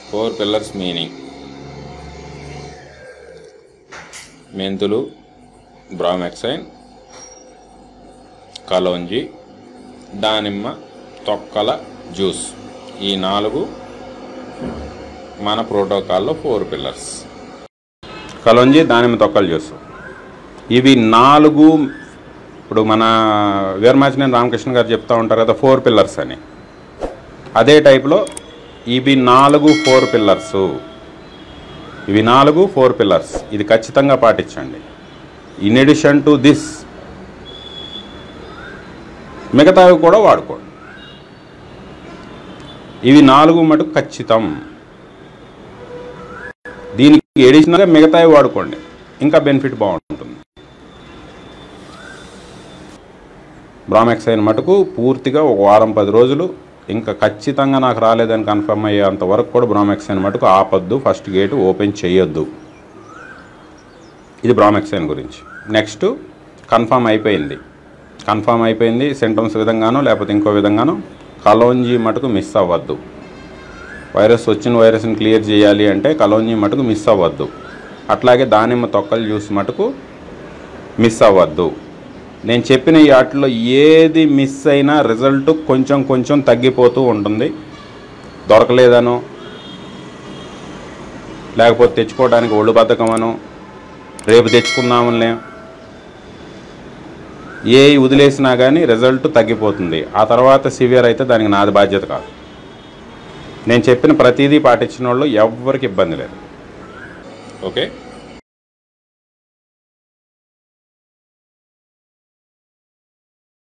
four pillars meaning మెంతులు బ్రామెక్సైన్ కలోంజి దానిమ్మ తొక్కల juice ఈ నాలుగు మన ప్రోటోకాల్లో ఫోర్ పిల్లర్స్ కలోంజి దానిమ్మ తొక్కల జ్యూస్ ఇవి నాలుగు ఇప్పుడు మన వీరమాచినేని రామకృష్ణ గారు చెప్తా ఉంటారు కదా ఫోర్ పిల్లర్స్ అని అదే టైప్లో ఇవి నాలుగు ఫోర్ పిల్లర్స్ ఇవి నాలుగు ఫోర్ పిల్లర్స్ ఇది ఖచ్చితంగా పాటించండి ఇన్ ఎడిషన్ టు దిస్ మిగతావి కూడా వాడుకోండి ఇవి నాలుగు మటుకు ఖచ్చితం దీనికి ఎడిషనల్గా మిగతావి వాడుకోండి ఇంకా బెనిఫిట్ బాగుంటుంది బ్రామెక్సైన్ మటుకు పూర్తిగా ఒక వారం పది రోజులు ఇంకా ఖచ్చితంగా నాకు రాలేదని కన్ఫర్మ్ అయ్యేంత వరకు కూడా బ్రామెక్సైన్ మటుకు ఆపొద్దు ఫస్ట్ గేట్ ఓపెన్ చేయొద్దు ఇది బ్రామెక్సైన్ గురించి నెక్స్ట్ కన్ఫర్మ్ అయిపోయింది కన్ఫర్మ్ అయిపోయింది సింటమ్స్ విధంగానో లేకపోతే ఇంకో విధంగానో కలోంజీ మటుకు మిస్ అవ్వద్దు వైరస్ వచ్చిన వైరస్ని క్లియర్ చేయాలి అంటే కలోంజీ మటుకు మిస్ అవ్వద్దు అట్లాగే దానిమ్మ తొక్కల జ్యూస్ మటుకు మిస్ అవ్వద్దు నేను చెప్పిన ఈ వాటిలో ఏది మిస్ అయినా రిజల్ట్ కొంచెం కొంచెం తగ్గిపోతూ ఉంటుంది దొరకలేదనో లేకపోతే తెచ్చుకోవడానికి ఒళ్ళు బద్ధకమనో రేపు తెచ్చుకుందామనిలే ఏ వదిలేసినా కానీ రిజల్ట్ తగ్గిపోతుంది ఆ తర్వాత సివియర్ అయితే దానికి నాది బాధ్యత కాదు నేను చెప్పిన ప్రతిదీ పాటించిన వాళ్ళు ఎవ్వరికి ఇబ్బంది లేదు ఓకే